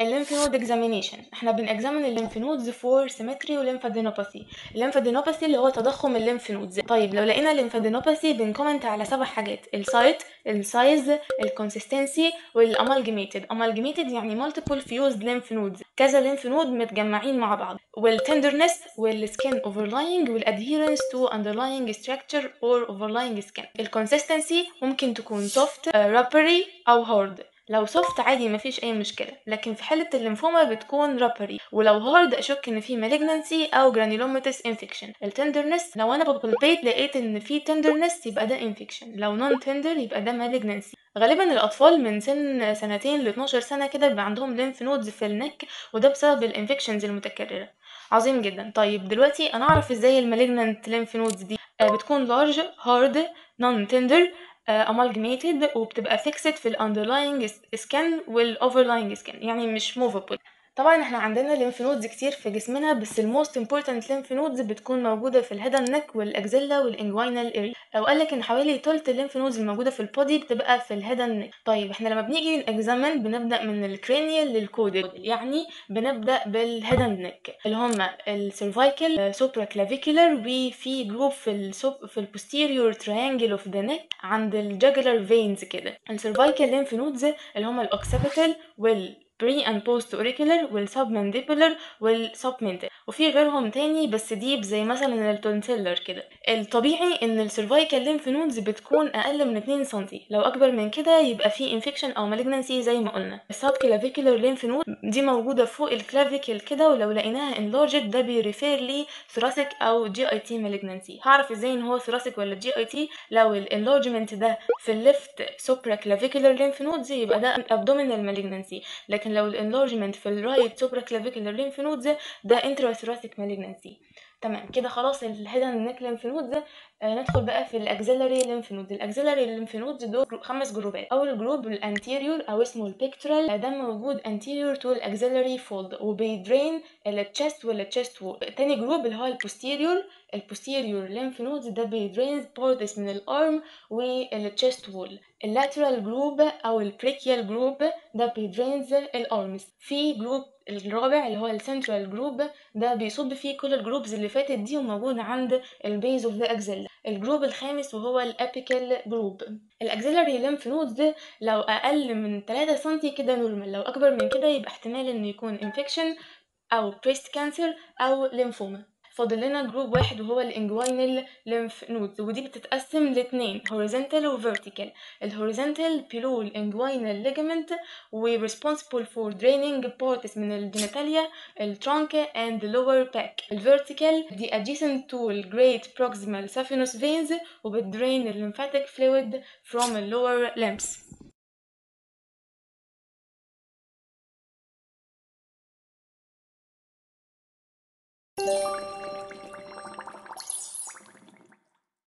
الليمف نود اكزامينيشن احنا بنكزامن الليمف نودز فور سيمتري وليمفادينوباثي الليمفادينوباثي اللي هو تضخم الليمف نودز طيب لو لقينا الليمفادينوباثي بنكومنت على سبع حاجات السايت السايز الكونسيستنسي والامالجميتد امالجميتد يعني مالتيبل فيوزد ليمف نودز كذا ليمف نود متجمعين مع بعض والتندرنس والسكين اوفرلاينج والادهيرنس تو underlying structure or overlying skin الكونسيستنسي ممكن تكون soft rubbery او hard لو سوفت عادي مفيش اي مشكله لكن في حاله الليمفوما بتكون رابري ولو هارد اشك ان في مالجنسي او جرانيلوماتس انفكشن التندرنس لو انا ببلبيت لقيت ان في تندرنس يبقى ده انفكشن لو نون تندر يبقى ده مالجنسي غالبا الاطفال من سن سنتين ل 12 سنه كده بيبقى عندهم ليمف نودز في النك وده بسبب الانفكشنز المتكرره عظيم جدا طيب دلوقتي انا اعرف ازاي المالجنانت ليمف نودز دي بتكون لارج هارد نون تندر amalgamated وبتبقى fixed في ال underlying skin وال overlying skin يعني مش movable طبعا احنا عندنا lymph nodes كتير في جسمنا بس ال most important lymph nodes بتكون موجودة في الهيد neck والاكزيلا والانجوينال اريا او قالك ان حوالي تلت الليمف نودز الموجودة في البودي بتبقى في الهيد neck طيب احنا لما بنيجي نكزامن بنبدأ من الكرينيال للكودد يعني بنبدأ بالهيد neck اللي هما السيرفايكال سوبرا كلافيكولار وفي جروب في السوب في البوستيريور تريانجل اوف ذا نيك عند الجاجلر فينز كده السيرفايكال ليمف نودز اللي هما الاوكسيبيتال وال بري اند بوست اوريكولار والسبمنديبولار والسبمنتال وفي غيرهم تاني بس ديب زي مثلا التونسيلر كده الطبيعي ان السيرفايكال ليمف نودز بتكون اقل من 2 سم لو اكبر من كده يبقى في انفكشن او مالجنسي زي ما قلنا السب كلافيكولار ليمف نود دي موجوده فوق الكلافيكل كده ولو لقيناها انلارجد ده بيريفير لي ثوراسيك او جي اي تي مالجنسي هعرف ازاي ان هو ثوراسيك ولا جي اي تي لو الانلارجمنت ده في الليفت سوبرا كلافيكولار ليمف نودز يبقى ده ابدومينال مالجنسي لكن لو الانلارجمنت في الرايت سوبرا كلافيكولار ليمف نودز ده انتراثوراسيك مالجنسي تمام كده خلاص الهيدن نيك ليمف نودز آه ندخل بقى في الاكزيلاري ليمف نودز الاكزيلاري ليمف نودز دول خمس جروبات اول جروب الانتيريور او اسمه البيكتورال ده موجود انتيريور تو الاكزيلاري فولد وبيدرين التشست والتشست وول تاني جروب اللي هو البوستيريور البوستيريور ليمف نودز ده بيدرين بارتس من الارم والتشست وول اللاترال جروب او البريكيال جروب ده بيدرينز الارمز في جروب الرابع اللي هو السنترال جروب ده بيصب فيه كل الجروبز اللي فاتت دي وموجود عند البيز اوف ذا اكزيلا الجروب الخامس وهو الابيكال جروب الاكزيلاري ليمف نودز لو اقل من 3 سم كده نورمال لو اكبر من كده يبقى احتمال ان يكون انفكشن او بريست كانسر او ليمفوما فاضل لنا جروب واحد وهو الانجوينال ليمف نودز ودي بتتقسم لاتنين horizontal و vertical الهوريزونتال below الانجوينال ligament و responsible for draining parts من الجينيتاليا الترانك and the lower back الفيرتيكال دي adjacent to the great proximal saphenous veins وبتدرين lymphatic fluid from the lower limbs